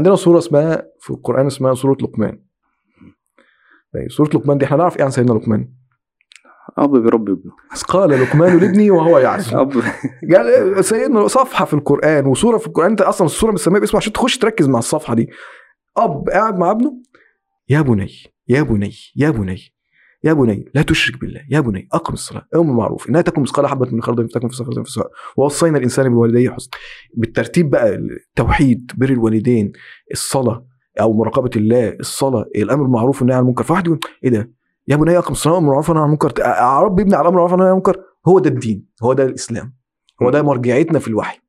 عندنا سوره اسمها في القران اسمها سوره لقمان طيب، سوره لقمان دي احنا نعرف ايه عن سيدنا لقمان اب بيربي ابنه بس قال لقمان لابنه وهو يعزم اب قال سيدنا صفحه في القران وسوره في القران انت اصلا السوره مسميه باسمه عشان تخش تركز مع الصفحه دي اب قاعد مع ابنه يا بني يا بني يا بني يا بني لا تشرك بالله يا بني اقم الصلاه امر بالمعروف انها تكن مثقال حبه من خردل فتكن في صخره في السماء ووصينا الانسان بوالديه حسنا بالترتيب بقى التوحيد بر الوالدين الصلاه او مراقبه الله الصلاه الامر بالمعروف والنهي عن المنكر فواحد يقول ايه ده يا بني اقم الصلاه امر بالمعروف والنهي عن المنكر اربي ابني على الامر بالمعروف والنهي عن المنكر هو ده الدين هو ده الاسلام هو ده مرجعيتنا في الوحي